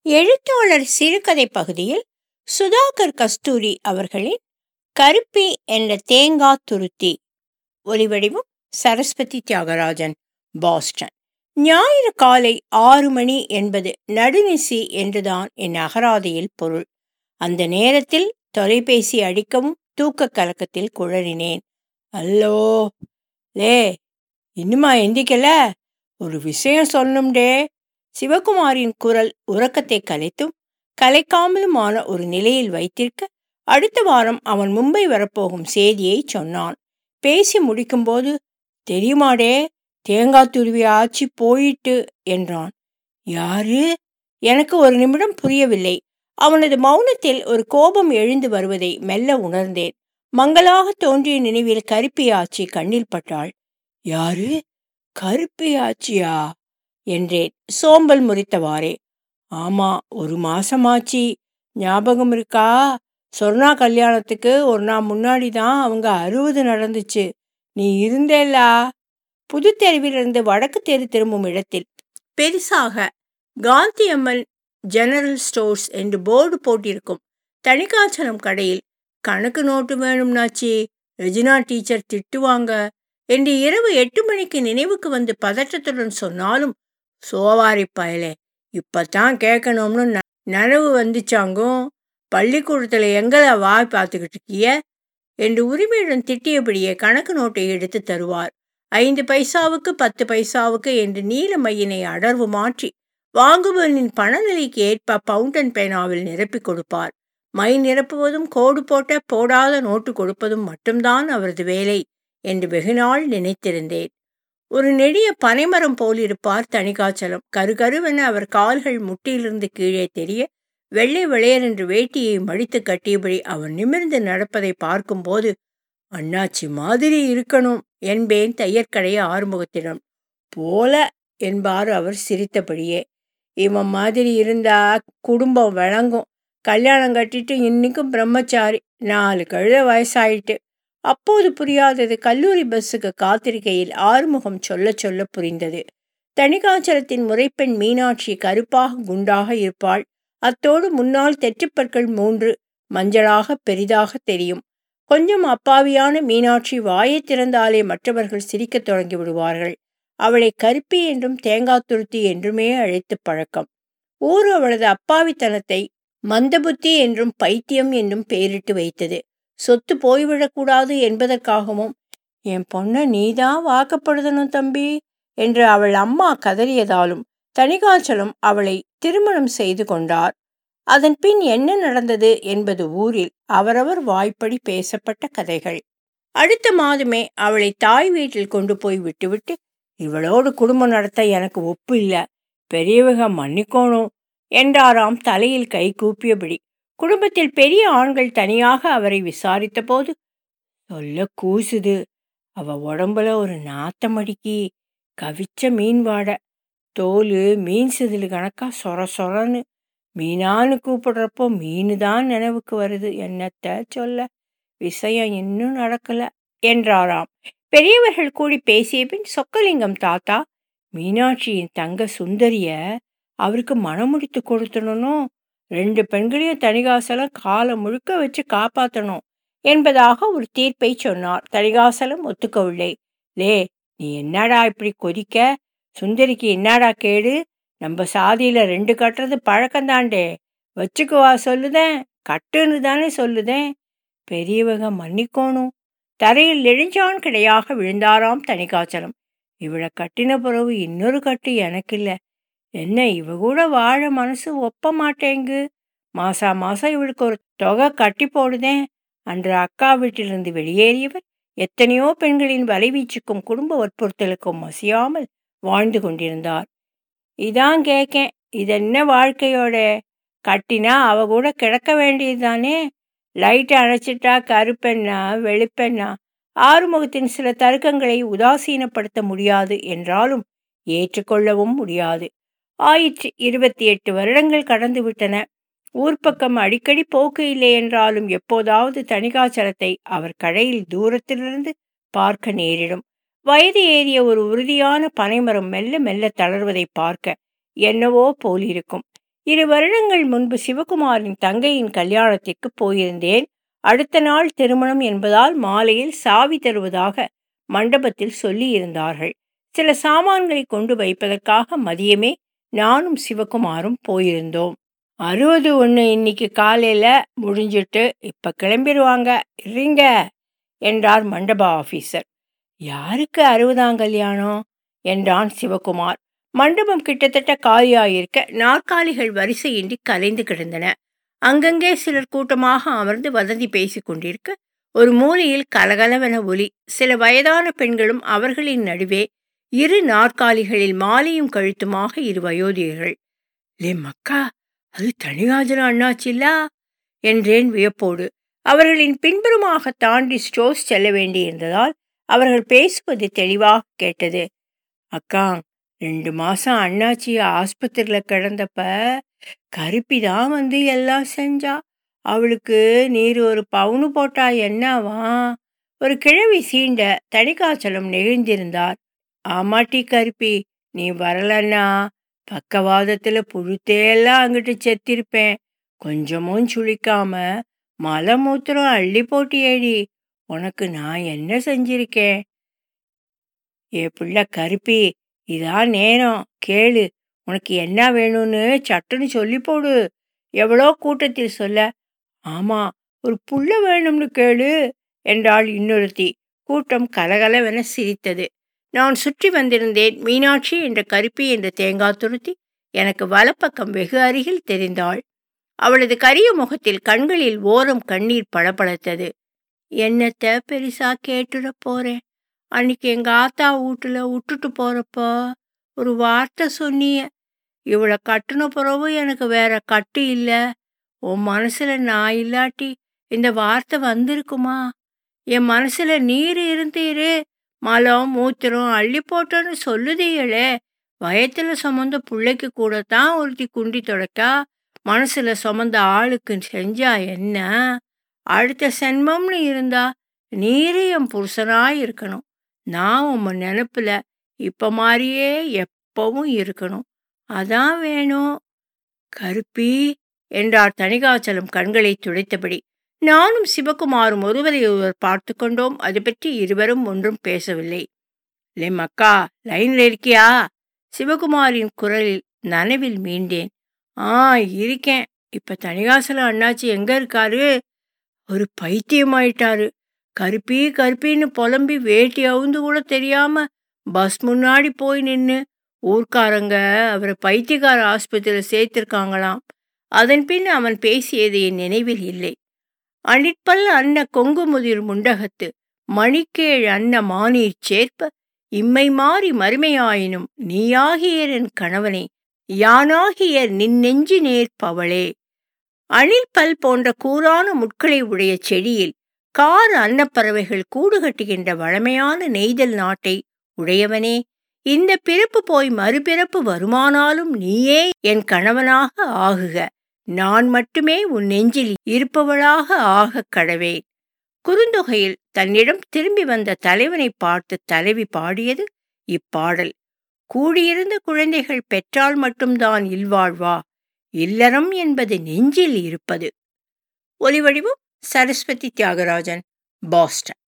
எழுத்தாளர் சிறுகதை பகுதியில் சுதாகர் கஸ்தூரி அவர்களின் கருப்பி என்ற தேங்காய் துருத்தி ஒலிவடிவம் சரஸ்வதி தியாகராஜன் பாஸ்டன் ஞாயிறு காலை ஆறு மணி என்பது நடுநிசி என்றுதான் என் அகராதியில் பொருள் அந்த நேரத்தில் தொலைபேசி அடிக்கவும் தூக்க கலக்கத்தில் குழறினேன் அல்லோ லே இன்னுமா எந்திக்கல ஒரு விஷயம் சொல்லணும்டே சிவகுமாரின் குரல் உறக்கத்தை கலைத்தும் கலைக்காமலுமான ஒரு நிலையில் வைத்திருக்க அடுத்த வாரம் அவன் மும்பை வரப்போகும் செய்தியை சொன்னான் பேசி முடிக்கும்போது தெரியுமாடே தேங்காய் துருவி ஆச்சி போயிட்டு என்றான் யாரு எனக்கு ஒரு நிமிடம் புரியவில்லை அவனது மௌனத்தில் ஒரு கோபம் எழுந்து வருவதை மெல்ல உணர்ந்தேன் மங்களாக தோன்றிய நினைவில் கருப்பி ஆச்சி கண்ணில் பட்டாள் யாரு கருப்பி ஆச்சியா என்றேன் சோம்பல் முறித்தவாறே ஆமா ஒரு மாசமாச்சு ஞாபகம் இருக்கா சொர்ணா கல்யாணத்துக்கு ஒரு நாள் முன்னாடி தான் அவங்க அறுபது நடந்துச்சு நீ இருந்தேலா புது தெருவிலிருந்து வடக்கு தெரு திரும்பும் இடத்தில் பெருசாக காந்தி அம்மன் ஜெனரல் ஸ்டோர்ஸ் என்று போர்டு போட்டிருக்கும் தணிகாச்சலம் கடையில் கணக்கு நோட்டு வேணும்னாச்சி ரெஜினா டீச்சர் திட்டுவாங்க என்று இரவு எட்டு மணிக்கு நினைவுக்கு வந்து பதற்றத்துடன் சொன்னாலும் சோவாரி பயலே இப்பத்தான் கேட்கணும்னு நனவு வந்துச்சாங்கோ பள்ளிக்கூடத்தில் எங்களை வாய் பார்த்துக்கிட்டு இருக்கிய என்று உரிமையுடன் திட்டியபடியே கணக்கு நோட்டை எடுத்து தருவார் ஐந்து பைசாவுக்கு பத்து பைசாவுக்கு என்று நீல மையினை அடர்வு மாற்றி வாங்குபவனின் பணநிலைக்கு ஏற்ப பவுண்டன் பேனாவில் நிரப்பி கொடுப்பார் மை நிரப்புவதும் கோடு போட்ட போடாத நோட்டு கொடுப்பதும் மட்டும்தான் அவரது வேலை என்று வெகுநாள் நினைத்திருந்தேன் ஒரு நெடிய பனைமரம் போலிருப்பார் தணிகாச்சலம் கருகருவென அவர் கால்கள் முட்டியிலிருந்து கீழே தெரிய வெள்ளை வெளையரென்று வேட்டியை மடித்து கட்டியபடி அவர் நிமிர்ந்து நடப்பதை பார்க்கும்போது அண்ணாச்சி மாதிரி இருக்கணும் என்பேன் தையற்கடைய ஆறுமுகத்திடம் போல என்பார் அவர் சிரித்தபடியே இவன் மாதிரி இருந்தா குடும்பம் விளங்கும் கல்யாணம் கட்டிட்டு இன்னைக்கும் பிரம்மச்சாரி நாலு கழுத வயசாயிட்டு அப்போது புரியாதது கல்லூரி பஸ்ஸுக்கு காத்திருக்கையில் ஆறுமுகம் சொல்ல சொல்ல புரிந்தது தணிகாச்சலத்தின் முறைப்பெண் மீனாட்சி கருப்பாக குண்டாக இருப்பாள் அத்தோடு முன்னால் தெற்றுப்பற்கள் மூன்று மஞ்சளாக பெரிதாக தெரியும் கொஞ்சம் அப்பாவியான மீனாட்சி வாயை திறந்தாலே மற்றவர்கள் சிரிக்கத் தொடங்கி விடுவார்கள் அவளை கருப்பி என்றும் தேங்காய் துருத்தி என்றுமே அழைத்து பழக்கம் ஊர் அவளது அப்பாவித்தனத்தை மந்தபுத்தி என்றும் பைத்தியம் என்றும் பெயரிட்டு வைத்தது சொத்து போய்விடக்கூடாது என்பதற்காகவும் என் பொண்ணை நீதான் வாக்கப்படுதணும் தம்பி என்று அவள் அம்மா கதறியதாலும் தணிகாச்சலம் அவளை திருமணம் செய்து கொண்டார் அதன் பின் என்ன நடந்தது என்பது ஊரில் அவரவர் வாய்ப்படி பேசப்பட்ட கதைகள் அடுத்த மாதமே அவளை தாய் வீட்டில் கொண்டு போய் விட்டுவிட்டு இவளோடு குடும்பம் நடத்த எனக்கு ஒப்பு இல்லை பெரியவக மன்னிக்கோணும் என்றாராம் தலையில் கை கூப்பியபடி குடும்பத்தில் பெரிய ஆண்கள் தனியாக அவரை விசாரித்த போது சொல்ல கூசுது அவ உடம்புல ஒரு நாத்தமடிக்கி கவிச்ச மீன் வாடை தோல் மீன் செதில் கணக்கா சொர சொரன்னு மீனான்னு கூப்பிடுறப்போ மீனு தான் நினைவுக்கு வருது என்னத்த சொல்ல விஷயம் இன்னும் நடக்கல என்றாராம் பெரியவர்கள் கூடி பேசிய பின் சொக்கலிங்கம் தாத்தா மீனாட்சியின் தங்க சுந்தரிய அவருக்கு மனம் முடித்து கொடுத்தணும் ரெண்டு பெண்களையும் தணிகாசலம் காலம் முழுக்க வச்சு காப்பாற்றணும் என்பதாக ஒரு தீர்ப்பை சொன்னார் தணிகாசலம் ஒத்துக்கவில்லை லே நீ என்னடா இப்படி கொதிக்க சுந்தரிக்கு என்னடா கேடு நம்ம சாதியில ரெண்டு கட்டுறது பழக்கம்தாண்டே வச்சுக்குவா சொல்லுதேன் கட்டுன்னு தானே சொல்லுதேன் பெரியவக மன்னிக்கோணும் தரையில் நெடுஞ்சான் கிடையாக விழுந்தாராம் தணிகாச்சலம் இவளை கட்டின பிறகு இன்னொரு கட்டு எனக்கு இல்லை என்ன இவ கூட வாழ மனசு ஒப்ப மாட்டேங்கு மாசா மாசம் இவளுக்கு ஒரு தொகை கட்டி போடுதேன் அன்று அக்கா வீட்டிலிருந்து வெளியேறியவர் எத்தனையோ பெண்களின் வலைவீச்சுக்கும் குடும்ப வற்புறுத்தலுக்கும் மசியாமல் வாழ்ந்து கொண்டிருந்தார் இதான் கேட்கேன் இதென்ன வாழ்க்கையோட கட்டினா அவ கூட கிடக்க வேண்டியதுதானே லைட்டை அணைச்சிட்டா கருப்பெண்ணா வெளுப்பெண்ணா ஆறுமுகத்தின் சில தருக்கங்களை உதாசீனப்படுத்த முடியாது என்றாலும் ஏற்றுக்கொள்ளவும் முடியாது ஆயிற்று இருபத்தி எட்டு வருடங்கள் கடந்து விட்டன ஊர்ப்பக்கம் அடிக்கடி போக்கு இல்லை என்றாலும் எப்போதாவது தணிகாச்சலத்தை அவர் கடையில் தூரத்திலிருந்து பார்க்க நேரிடும் வயது ஏறிய ஒரு உறுதியான பனைமரம் மெல்ல மெல்ல தளர்வதை பார்க்க என்னவோ போலிருக்கும் இரு வருடங்கள் முன்பு சிவகுமாரின் தங்கையின் கல்யாணத்திற்கு போயிருந்தேன் அடுத்த நாள் திருமணம் என்பதால் மாலையில் சாவி தருவதாக மண்டபத்தில் சொல்லி இருந்தார்கள் சில சாமான்களை கொண்டு வைப்பதற்காக மதியமே நானும் சிவகுமாரும் போயிருந்தோம் அறுபது ஒன்று இன்னைக்கு காலையில் முடிஞ்சிட்டு இப்போ கிளம்பிடுவாங்க இருங்க என்றார் மண்டப ஆஃபீஸர் யாருக்கு அறுபதாம் கல்யாணம் என்றான் சிவகுமார் மண்டபம் கிட்டத்தட்ட காலியாயிருக்க நாற்காலிகள் வரிசையின்றி கலைந்து கிடந்தன அங்கங்கே சிலர் கூட்டமாக அமர்ந்து வதந்தி பேசிக் கொண்டிருக்க ஒரு மூலையில் கலகலவென ஒலி சில வயதான பெண்களும் அவர்களின் நடுவே இரு நாற்காலிகளில் மாலையும் கழுத்துமாக இரு வயோதிகர்கள் லே மக்கா அது தனிகாஜன அண்ணாச்சில்லா என்றேன் வியப்போடு அவர்களின் பின்புறமாக தாண்டி ஸ்டோர்ஸ் செல்ல வேண்டியிருந்ததால் அவர்கள் பேசுவது தெளிவாக கேட்டது அக்கா ரெண்டு மாசம் அண்ணாச்சி ஆஸ்பத்திரியில் கிடந்தப்ப கருப்பி தான் வந்து எல்லாம் செஞ்சா அவளுக்கு நீர் ஒரு பவுனு போட்டா என்னவா ஒரு கிழவி சீண்ட தனிக்காய்ச்சலம் நெகிழ்ந்திருந்தார் ஆமாட்டி கருப்பி நீ வரலன்னா பக்கவாதத்தில் புழுத்தையெல்லாம் அங்கிட்டு செத்திருப்பேன் கொஞ்சமும் சுழிக்காம மலை மூத்திரம் அள்ளி போட்டியேடி உனக்கு நான் என்ன செஞ்சிருக்கேன் ஏ பிள்ளை கருப்பி இதான் நேரம் கேளு உனக்கு என்ன வேணும்னு சட்டுன்னு சொல்லி போடு எவ்வளோ கூட்டத்தில் சொல்ல ஆமா ஒரு புள்ள வேணும்னு கேளு என்றாள் இன்னொருத்தி கூட்டம் கலகலவென சிரித்தது நான் சுற்றி வந்திருந்தேன் மீனாட்சி என்ற கருப்பி என்ற தேங்காய் துருத்தி எனக்கு வலப்பக்கம் வெகு அருகில் தெரிந்தாள் அவளது கரிய முகத்தில் கண்களில் ஓரம் கண்ணீர் பளபளத்தது என்னத்த பெருசா கேட்டுட போறேன் அன்னைக்கு எங்க ஆத்தா வீட்டுல விட்டுட்டு போறப்போ ஒரு வார்த்தை சொன்னிய இவளை கட்டுன பிறகு எனக்கு வேற கட்டு இல்லை உன் மனசுல நான் இல்லாட்டி இந்த வார்த்தை வந்திருக்குமா என் மனசுல நீர் இருந்தீரு மலம் மூத்திரம் அள்ளி போட்டோன்னு சொல்லுதீங்களே வயத்துல சுமந்த பிள்ளைக்கு கூட தான் ஒருத்தி குண்டி தொடக்கா மனசுல சுமந்த ஆளுக்கு செஞ்சா என்ன அடுத்த சென்மம்னு இருந்தா நீரு என் புருஷனாய் இருக்கணும் நான் உன் நினப்புல இப்ப மாதிரியே எப்பவும் இருக்கணும் அதான் வேணும் கருப்பி என்றார் தனிகாச்சலம் கண்களை துடைத்தபடி நானும் சிவகுமாரும் ஒருவரை ஒருவர் பார்த்து கொண்டோம் அது பற்றி இருவரும் ஒன்றும் பேசவில்லை லே மக்கா லைன்ல இருக்கியா சிவகுமாரின் குரலில் நனவில் மீண்டேன் ஆ இருக்கேன் இப்ப தனிகாசலம் அண்ணாச்சி எங்க இருக்காரு ஒரு பைத்தியமாயிட்டாரு கருப்பி கருப்பின்னு புலம்பி வேட்டி அவுந்து கூட தெரியாம பஸ் முன்னாடி போய் நின்று ஊர்க்காரங்க அவரை பைத்தியக்கார ஆஸ்பத்திரியில் சேர்த்திருக்காங்களாம் அதன் பின் அவன் பேசியது என் நினைவில் இல்லை அணிற்பல் அன்ன கொங்கு முதிர் முண்டகத்து மணிக்கேழ் அன்ன மானீர் சேர்ப்ப இம்மை மாறி மறுமையாயினும் நீயாகியர் என் கணவனே யானாகியர் நின் நெஞ்சு நேர்ப்பவளே அணில் பல் போன்ற கூரான முட்களை உடைய செடியில் கார் அன்னப்பறவைகள் கூடு கட்டுகின்ற வழமையான நெய்தல் நாட்டை உடையவனே இந்த பிறப்பு போய் மறுபிறப்பு வருமானாலும் நீயே என் கணவனாக ஆகுக நான் மட்டுமே உன் நெஞ்சில் இருப்பவளாக ஆகக் கடவேன் குறுந்தொகையில் தன்னிடம் திரும்பி வந்த தலைவனை பார்த்து தலைவி பாடியது இப்பாடல் கூடியிருந்த குழந்தைகள் பெற்றால் மட்டும்தான் இல்வாழ்வா இல்லறம் என்பது நெஞ்சில் இருப்பது ஒலிவடிவும் சரஸ்வதி தியாகராஜன் பாஸ்டன்